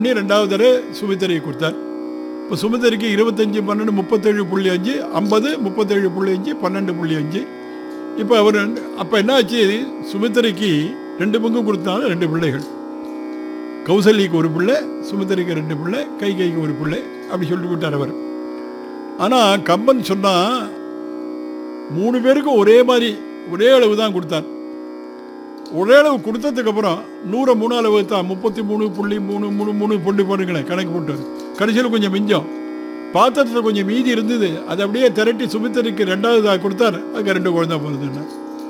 பண்ணி ரெண்டாவது தடவை சுமித்திரையை கொடுத்தார் இப்போ சுமித்திரைக்கு இருபத்தஞ்சி பன்னெண்டு முப்பத்தேழு புள்ளி அஞ்சு ஐம்பது முப்பத்தேழு புள்ளி அஞ்சு பன்னெண்டு புள்ளி அஞ்சு இப்போ அவர் அப்போ என்ன ஆச்சு சுமித்திரைக்கு ரெண்டு பங்கு கொடுத்தாலும் ரெண்டு பிள்ளைகள் கௌசல்யக்கு ஒரு பிள்ளை சுமித்திரைக்கு ரெண்டு பிள்ளை கை கைக்கு ஒரு பிள்ளை அப்படி சொல்லிட்டு விட்டார் அவர் ஆனால் கம்பன் சொன்னால் மூணு பேருக்கும் ஒரே மாதிரி ஒரே அளவு தான் கொடுத்தார் ஒரே அளவு கொடுத்ததுக்கப்புறம் நூறை மூணால் வகுத்தா முப்பத்தி மூணு புள்ளி மூணு மூணு மூணு புள்ளி போடுங்களேன் கணக்கு போட்டு கடைசியில் கொஞ்சம் மிஞ்சம் பாத்திரத்தில் கொஞ்சம் மீதி இருந்தது அதை அப்படியே திரட்டி சுமித்தருக்கு ரெண்டாவது கொடுத்தார் அதுக்கு ரெண்டு குழந்தை பிறந்தேன்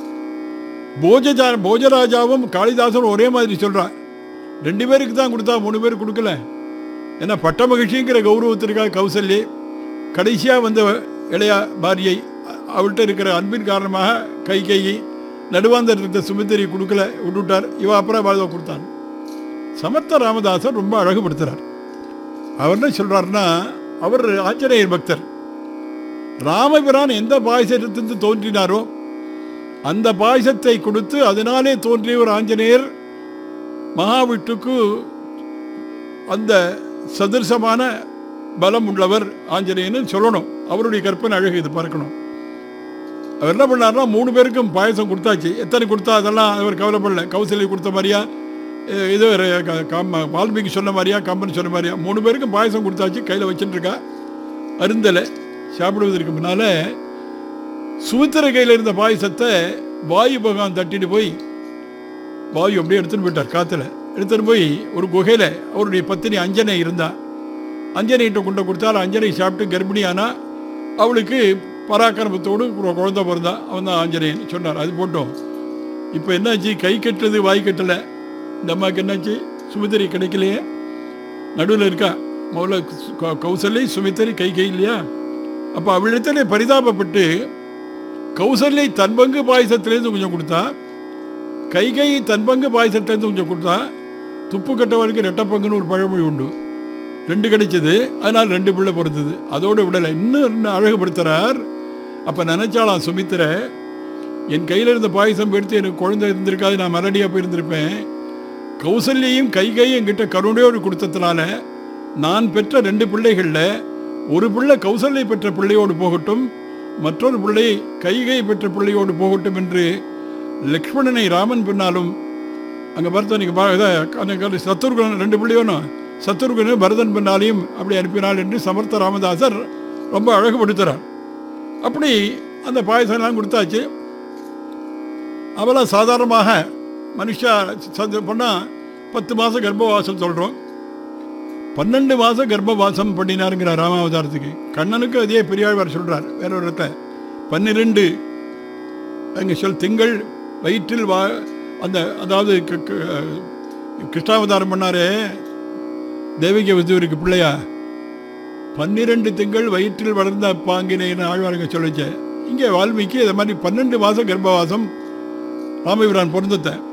போஜஜா போஜராஜாவும் காளிதாசனும் ஒரே மாதிரி சொல்கிறான் ரெண்டு பேருக்கு தான் கொடுத்தா மூணு பேர் கொடுக்கல ஏன்னா பட்ட மகிழ்ச்சிங்கிற கௌரவத்திற்காக கௌசல்யே கடைசியாக வந்த இளையா பாரியை அவள்கிட்ட இருக்கிற அன்பின் காரணமாக கை கையை நடுவாந்தர் இருந்த சுமித்திரி கொடுக்கல விட்டுவிட்டார் இவ அப்புறம் பாதவ கொடுத்தான் சமர்த்த ராமதாசர் ரொம்ப அழகுபடுத்துறார் அவர் என்ன சொல்றாருன்னா அவர் ஆஞ்சநேயர் பக்தர் ராமபிரான் எந்த பாயசத்திலிருந்து தோன்றினாரோ அந்த பாயசத்தை கொடுத்து அதனாலே தோன்றிய ஒரு ஆஞ்சநேயர் மகாவிட்டுக்கு அந்த சதிர்சமான பலம் உள்ளவர் ஆஞ்சநேயன்னு சொல்லணும் அவருடைய கற்பனை அழகு இது பார்க்கணும் அவர் என்ன பண்ணார்னா மூணு பேருக்கும் பாயசம் கொடுத்தாச்சு எத்தனை கொடுத்தா அதெல்லாம் அவர் கவலைப்படல கௌசல்யை கொடுத்த மாதிரியா அஹ் இது ஒரு க- காம- வால்மீகி சொன்ன மாதிரியா கம்பன் சொன்ன மாதிரியா மூணு பேருக்கும் பாயசம் கொடுத்தாச்சு கையில் வச்சுட்டு இருக்கா அருந்தலை சாப்பிடுவதற்கு முன்னால் சுமித்திர கையில் இருந்த பாயசத்தை வாயு பகவான் தட்டிட்டு போய் வாயு அப்படியே எடுத்துன்னு போயிட்டார் காற்றுல எடுத்துன்னு போய் ஒரு குகையில் அவருடைய பத்தினி அஞ்சனை இருந்தா அஞ்சனைகிட்ட கொண்டு கொடுத்தால் அஞ்சனை சாப்பிட்டு கர்ப்பிணியானா அவளுக்கு பராக்கிரமத்தோடு ஒரு குழந்தை பிறந்தா அவன் தான் ஆஞ்சநேயன் சொன்னார் அது போட்டோம் இப்போ என்னாச்சு கை கட்டுறது வாய் கட்டலை இந்த அம்மாவுக்கு என்னாச்சு சுமித்திரை கிடைக்கலையே நடுவில் இருக்கா முதல்ல கௌ- கௌசல்யை சுமித்திரை கை கை இல்லையா அப்போ அவளிடத்திலே பரிதாபப்பட்டு கௌசல்யை தன் பங்கு பாயசத்திலேருந்து கொஞ்சம் கொடுத்தா கை கை தன் பங்கு பாயசத்திலேருந்து கொஞ்சம் கொடுத்தா துப்பு கட்டவனுக்கு ரெட்ட பங்குன்னு ஒரு பழமொழி உண்டு ரெண்டு கிடைச்சது அதனால் ரெண்டு பிள்ளை பிறந்தது அதோடு விடலை இன்னும் இன்னும் அழகுபடுத்துறார் அப்போ நினைச்சாலாம் சுமித்திர என் கையில் இருந்த பாயசம் எடுத்து எனக்கு குழந்தை இருந்திருக்காது நான் மரடியாக போயிருந்திருப்பேன் கௌசல்யையும் கை கை என்கிட்ட கருணையோடு கொடுத்ததுனால நான் பெற்ற ரெண்டு பிள்ளைகளில் ஒரு பிள்ளை கௌசல்யை பெற்ற பிள்ளையோடு போகட்டும் மற்றொரு பிள்ளை கைகை பெற்ற பிள்ளையோடு போகட்டும் என்று லக்ஷ்மணனை ராமன் பின்னாலும் அங்கே பார்த்தா நீங்கள் சத்துருகன் ரெண்டு பிள்ளையோனும் சத்துருகன் பரதன் பின்னாலையும் அப்படி அனுப்பினாள் என்று சமர்த்த ராமதாசர் ரொம்ப அழகுபடுத்துகிறார் அப்படி அந்த பாயசம்லாம் கொடுத்தாச்சு அவளாம் சாதாரணமாக மனுஷா பண்ணால் பத்து மாதம் கர்ப்பவாசம் சொல்கிறோம் பன்னெண்டு மாதம் கர்ப்பவாசம் பண்ணினாருங்கிற ராமாவதாரத்துக்கு கண்ணனுக்கு அதே பெரியாழ்வார் சொல்கிறார் வேற ஒரு இடத்துல பன்னிரெண்டு அங்கே சொல் திங்கள் வயிற்றில் வா அந்த அதாவது க- க- கிருஷ்ணாவதாரம் பண்ணாரே தேவிக விதுவருக்கு பிள்ளையா பன்னிரெண்டு திங்கள் வயிற்றில் வளர்ந்த பாங்கினேன்னு ஆழ்வாருங்க சொல்லிச்சேன் இங்கே வால்மீகி இதை மாதிரி பன்னெண்டு மாதம் கர்ப்பவாசம் ராமபிரான் பிறந்தத்தை